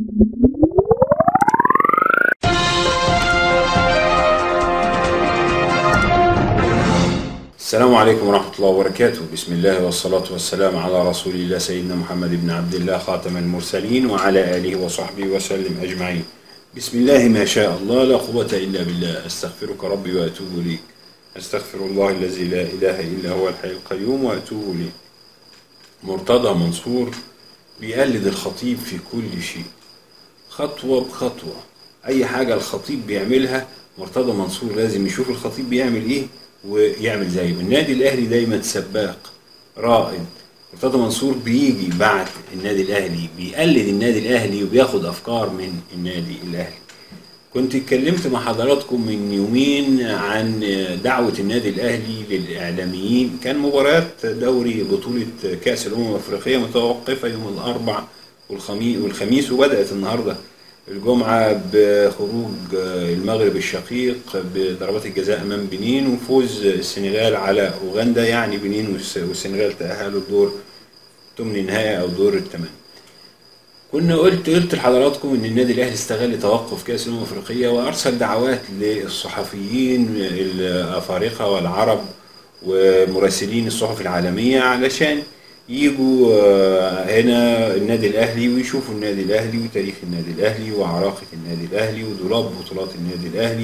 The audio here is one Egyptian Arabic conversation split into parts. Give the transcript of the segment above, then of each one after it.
السلام عليكم ورحمة الله وبركاته بسم الله والصلاة والسلام على رسول الله سيدنا محمد بن عبد الله خاتم المرسلين وعلى آله وصحبه وسلم أجمعين بسم الله ما شاء الله لا قوة إلا بالله أستغفرك ربي وأتوب إليك أستغفر الله الذي لا إله إلا هو الحي القيوم وأتوب إليه مرتضى منصور بيقلد الخطيب في كل شيء خطوة بخطوة أي حاجة الخطيب بيعملها مرتضى منصور لازم يشوف الخطيب بيعمل إيه ويعمل زيه النادي الأهلي دايما سباق رائد مرتضى منصور بيجي بعد النادي الأهلي بيقلد النادي الأهلي وبياخد أفكار من النادي الأهلي كنت اتكلمت مع حضراتكم من يومين عن دعوة النادي الأهلي للإعلاميين كان مباريات دوري بطولة كأس الأمم الأفريقية متوقفة يوم الأربع والخميس والخميس وبدأت النهاردة الجمعة بخروج المغرب الشقيق بضربات الجزاء أمام بنين وفوز السنغال على أوغندا يعني بنين والسنغال تأهلوا الدور ثمن نهائي أو دور الثمانية كنا قلت قلت لحضراتكم ان النادي الاهلي استغل توقف كاس الامم الافريقيه وارسل دعوات للصحفيين الافارقه والعرب ومراسلين الصحف العالميه علشان يجوا هنا النادي الاهلي ويشوفوا النادي الاهلي وتاريخ النادي الاهلي وعراقه النادي الاهلي ودولاب بطولات النادي الاهلي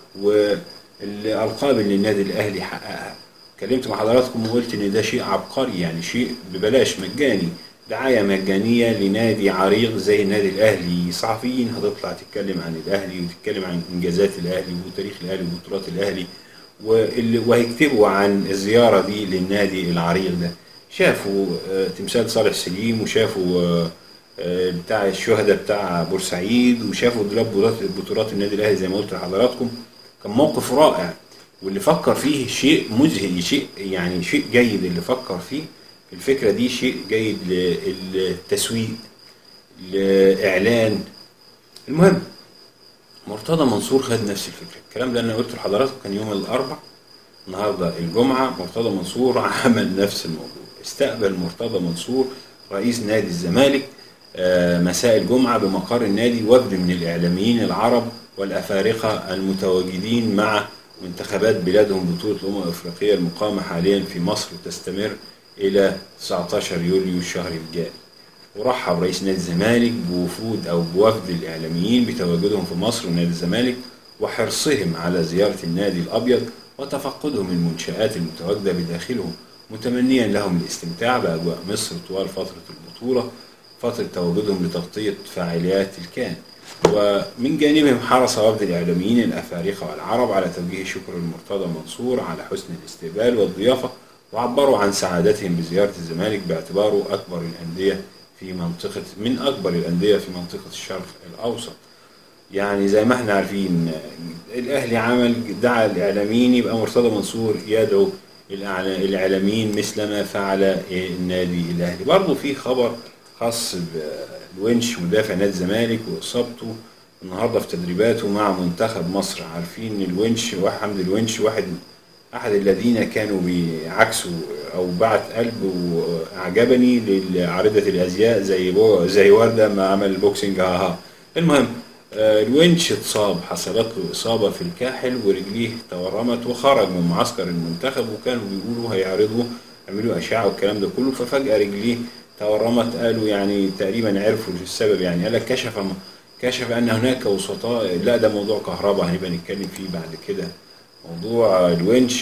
والالقاب اللي النادي الاهلي حققها اتكلمت مع حضراتكم وقلت ان ده شيء عبقري يعني شيء ببلاش مجاني دعاية مجانية لنادي عريق زي النادي الأهلي صحفيين هتطلع تتكلم عن الأهلي وتتكلم عن إنجازات الأهلي وتاريخ الأهلي وبطولات الأهلي وهيكتبوا عن الزيارة دي للنادي العريق ده شافوا تمثال صالح سليم وشافوا بتاع الشهداء بتاع بورسعيد وشافوا دولاب بطولات النادي الأهلي زي ما قلت لحضراتكم كان موقف رائع واللي فكر فيه شيء مذهل شيء يعني شيء جيد اللي فكر فيه الفكرة دي شيء جيد للتسويق لإعلان المهم مرتضى منصور خد نفس الفكرة الكلام ده أنا قلت لحضراتكم كان يوم الأربع النهاردة الجمعة مرتضى منصور عمل نفس الموضوع استقبل مرتضى منصور رئيس نادي الزمالك مساء الجمعة بمقر النادي وفد من الإعلاميين العرب والأفارقة المتواجدين مع منتخبات بلادهم بطولة الأمم الأفريقية المقامة حاليا في مصر وتستمر إلى 19 يوليو الشهر الجاري ورحب رئيس نادي الزمالك بوفود أو بوفد الإعلاميين بتواجدهم في مصر ونادي الزمالك وحرصهم على زيارة النادي الأبيض وتفقدهم المنشآت المتواجدة بداخلهم متمنيا لهم الاستمتاع بأجواء مصر طوال فترة البطولة فترة تواجدهم لتغطية فعاليات الكان ومن جانبهم حرص وفد الإعلاميين الأفارقة والعرب على توجيه شكر المرتضى منصور على حسن الاستقبال والضيافة وعبروا عن سعادتهم بزيارة الزمالك باعتباره أكبر الأندية في منطقة من أكبر الأندية في منطقة الشرق الأوسط يعني زي ما احنا عارفين الأهلي عمل دعا الإعلاميين يبقى مرتضى منصور يدعو الإعلاميين مثل ما فعل النادي الأهلي برضه في خبر خاص بالونش مدافع نادي الزمالك وإصابته النهارده في تدريباته مع منتخب مصر عارفين الونش وحمد الونش واحد احد الذين كانوا بيعكسوا او بعت قلب واعجبني لعارضه الازياء زي بو زي ورده ما عمل البوكسنج ها المهم الونش اتصاب حصلت له اصابه في الكاحل ورجليه تورمت وخرج من معسكر المنتخب وكانوا بيقولوا هيعرضوا يعملوا اشعه والكلام ده كله ففجاه رجليه تورمت قالوا يعني تقريبا عرفوا السبب يعني قال لك كشف كشف ان هناك وسطاء لا ده موضوع كهرباء هنبقى نتكلم فيه بعد كده موضوع الونش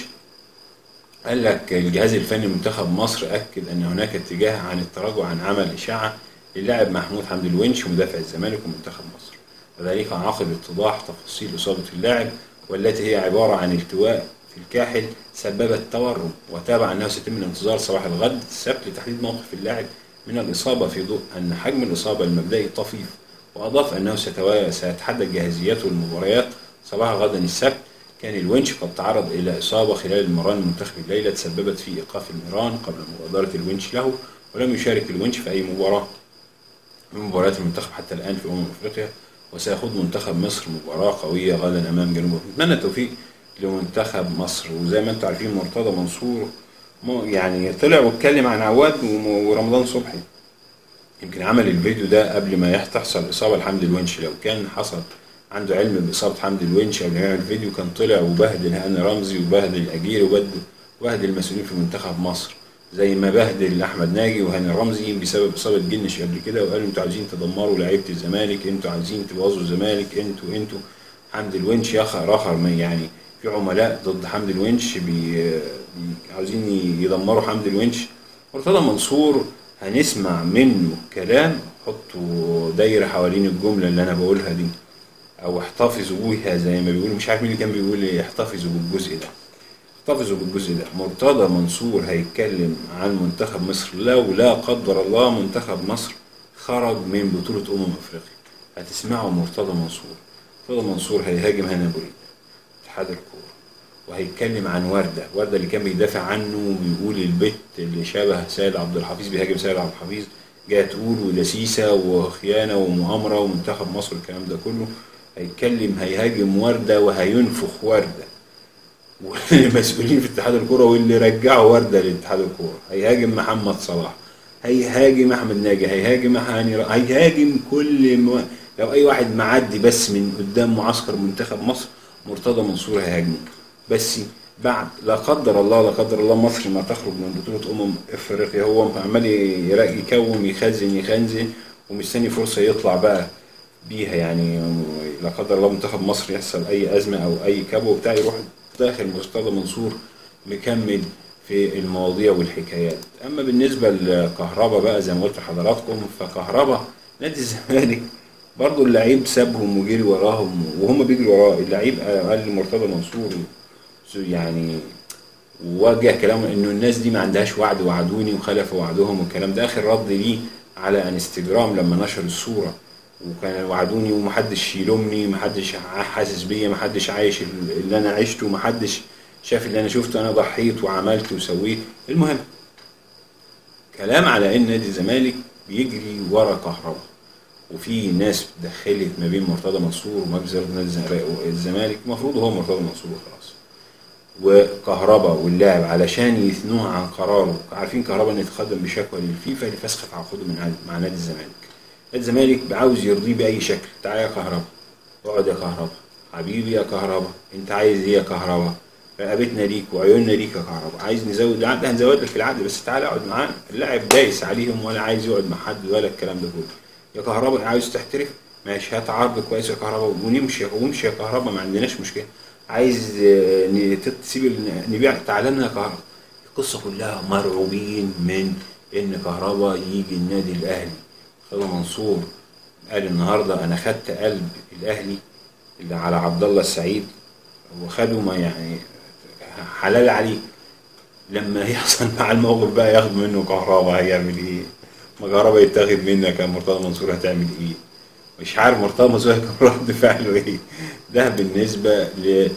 قال لك الجهاز الفني لمنتخب مصر اكد ان هناك اتجاه عن التراجع عن عمل اشاعه للاعب محمود حمدي الونش مدافع الزمالك ومنتخب مصر وذلك عقب اتضاح تفاصيل اصابه اللاعب والتي هي عباره عن التواء في الكاحل سببت تورم وتابع انه سيتم الانتظار صباح الغد السبت لتحديد موقف اللاعب من الاصابه في ضوء ان حجم الاصابه المبدئي طفيف واضاف انه سيتحدد جاهزيته للمباريات صباح غدا السبت كان الونش قد تعرض إلى إصابة خلال المران المنتخب الليلة تسببت في إيقاف المران قبل مغادرة الونش له ولم يشارك الونش في أي مباراة من مباريات المنتخب حتى الآن في أمم أفريقيا وسيخوض منتخب مصر مباراة قوية غدا أمام جنوب نتمنى التوفيق لمنتخب مصر وزي ما أنتم عارفين مرتضى منصور يعني طلع واتكلم عن عواد ورمضان صبحي يمكن عمل الفيديو ده قبل ما يح- تحصل اصابه لحمدي الونش لو كان حصل عنده علم باصابه حمدي الونش قبل ما يعمل الفيديو كان طلع وبهدل هاني رمزي وبهدل اجيري وبهدل وبهدل المسؤولين في منتخب مصر زي ما بهدل احمد ناجي وهاني رمزي بسبب اصابه جنش قبل كده وقالوا انتوا عايزين تدمروا لعيبه الزمالك انتوا عايزين تبوظوا الزمالك انتوا انتوا حمدي الونش يخر اخر ما يعني في عملاء ضد حمدي الونش بي بي- عاوزين يدمروا حمدي الونش مرتضى منصور هنسمع منه كلام حطوا دايره حوالين الجمله اللي انا بقولها دي او احتفظوا بيها زي ما بيقولوا مش عارف مين اللي كان بيقول إيه، احتفظوا بالجزء ده احتفظوا بالجزء ده مرتضى منصور هيتكلم عن منتخب مصر لو لا قدر الله منتخب مصر خرج من بطولة أمم أفريقيا هتسمعوا مرتضى منصور مرتضى منصور هيهاجم هنا بوريد اتحاد الكورة وهيتكلم عن وردة وردة اللي كان بيدافع عنه وبيقول البت اللي شبه سيد عبد الحفيظ بيهاجم سيد عبد الحفيظ جايه تقول ودسيسة وخيانة ومؤامرة ومنتخب مصر الكلام ده كله هيتكلم هيهاجم وردة وهينفخ وردة والمسؤولين في اتحاد الكوره واللي رجعوا ورده لاتحاد الكوره هيهاجم محمد صلاح هيهاجم احمد ناجي هيهاجم هاني ر- هيهاجم كل م... لو اي واحد معدي بس من قدام معسكر منتخب مصر مرتضى منصور هيهاجمه بس بعد لا قدر الله لا قدر الله مصر ما تخرج من بطوله امم افريقيا هو عمال يرا- يكوم يخزن يخزن ومستني فرصه يطلع بقى بيها يعني لا قدر الله منتخب مصر يحصل اي ازمه او اي كبوه بتاع يروح داخل مرتضى منصور مكمل في المواضيع والحكايات اما بالنسبه لكهربا بقى زي ما قلت لحضراتكم فكهربا نادي الزمالك برضو اللعيب سابهم وجري وراهم وهم بيجروا وراه اللعيب قال لمرتضى منصور يعني ووجه كلامه انه الناس دي ما عندهاش وعد وعدوني وخلفوا وعدهم والكلام ده اخر رد ليه على انستجرام لما نشر الصوره وكان وعدوني ومحدش يلومني محدش حاسس بيا محدش عايش اللي انا عشته محدش شاف اللي انا شفته انا ضحيت وعملت وسويت المهم كلام على ان نادي الزمالك بيجري ورا كهربا وفي ناس دخلت ما بين مرتضى منصور ومجلس إدارة نادي الزمالك المفروض هو مرتضى منصور وخلاص وكهربا واللاعب علشان يثنوه عن قراره عارفين كهربا ان يتقدم بشكوى للفيفا لفسخ تعاقده من مع نادي الزمالك الزمالك عاوز يرضيه باي شكل تعالى يا كهربا اقعد يا كهربا حبيبي يا كهربا انت عايز ايه يا كهربا رقبتنا ليك وعيوننا ليك يا كهربا عايز نزود العقد هنزود لك العقد بس تعالى اقعد معانا اللاعب دايس عليهم ولا عايز يقعد مع حد ولا الكلام ده كله يا كهربا عاوز تحترف ماشي هات عرض كويس يا كهربا ونمشي ونمشي يا كهربا ما عندناش مشكله عايز تسيب نبيع تعالى لنا يا كهربا القصه كلها مرعوبين من ان كهربا يجي النادي الاهلي مرتضى منصور قال النهارده انا خدت قلب الاهلي اللي على عبد الله السعيد وخده ما يعني حلال عليه لما يحصل مع الموقف بقى ياخد منه كهربا هيعمل ايه؟ ما كهربا يتاخد منك يا مرتضى منصور هتعمل ايه؟ مش عارف مرتضى منصور هيكون رد فعله ايه؟ ده بالنسبه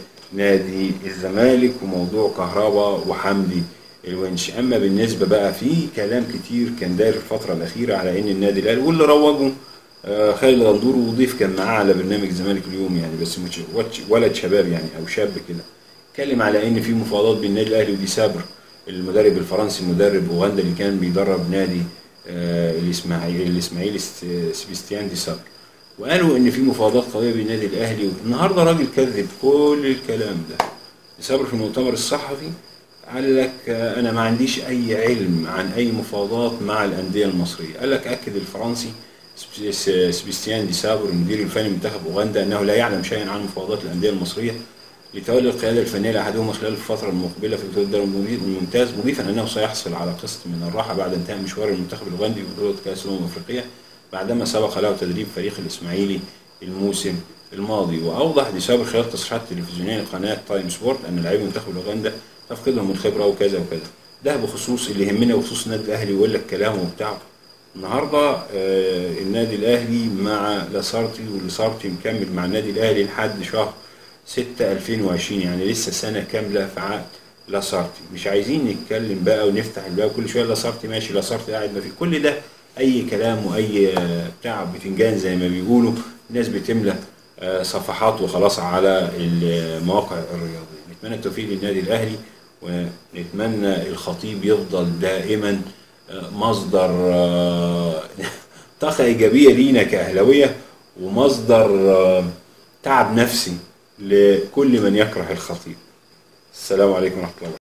لنادي الزمالك وموضوع كهربا وحمدي الونش اما بالنسبه بقى في كلام كتير كان داير الفتره الاخيره على ان النادي الاهلي واللي روجه آه خالد غندور وضيف كان معاه على برنامج الزمالك اليوم يعني بس مش ولد شباب يعني او شاب كده اتكلم على ان في مفاوضات بين النادي الاهلي ودي سابر المدرب الفرنسي مدرب اوغندا اللي كان بيدرب نادي آه الاسماعيلي الاسماعيلي سبيستيان دي سابر وقالوا ان في مفاوضات قويه بين النادي الاهلي النهارده راجل كذب كل الكلام ده سابر في المؤتمر الصحفي قال لك انا ما عنديش اي علم عن اي مفاوضات مع الانديه المصريه قال لك اكد الفرنسي سبيستيان دي سابر المدير الفني منتخب اوغندا انه لا يعلم شيئا عن مفاوضات الانديه المصريه لتولي القياده الفنيه لاحدهما خلال الفتره المقبله في بطوله الدوري الممتاز مضيفا انه سيحصل على قسط من الراحه بعد انتهاء مشوار المنتخب الاوغندي في بطوله كاس الامم الافريقيه بعدما سبق له تدريب فريق الاسماعيلي الموسم الماضي واوضح دي سابر خلال تصريحات تلفزيونيه لقناه تايم سبورت ان لاعبي منتخب اوغندا تفقدهم الخبره وكذا وكذا ده بخصوص اللي يهمنا بخصوص النادي الاهلي ويقول لك كلامه وبتاع النهارده آه النادي الاهلي مع لاسارتي ولاسارتي مكمل مع النادي الاهلي لحد شهر 6 2020 يعني لسه سنه كامله في عقد لاسارتي مش عايزين نتكلم بقى ونفتح الباب كل شويه لاسارتي ماشي لاسارتي قاعد ما في كل ده اي كلام واي آه بتاع بتنجان زي ما بيقولوا الناس بتملى آه صفحات وخلاص على المواقع الرياضيه نتمنى التوفيق للنادي الاهلي ونتمنى الخطيب يفضل دائما مصدر طاقة إيجابية لينا كأهلاوية ومصدر آه، تعب نفسي لكل من يكره الخطيب السلام عليكم ورحمة الله وبركاته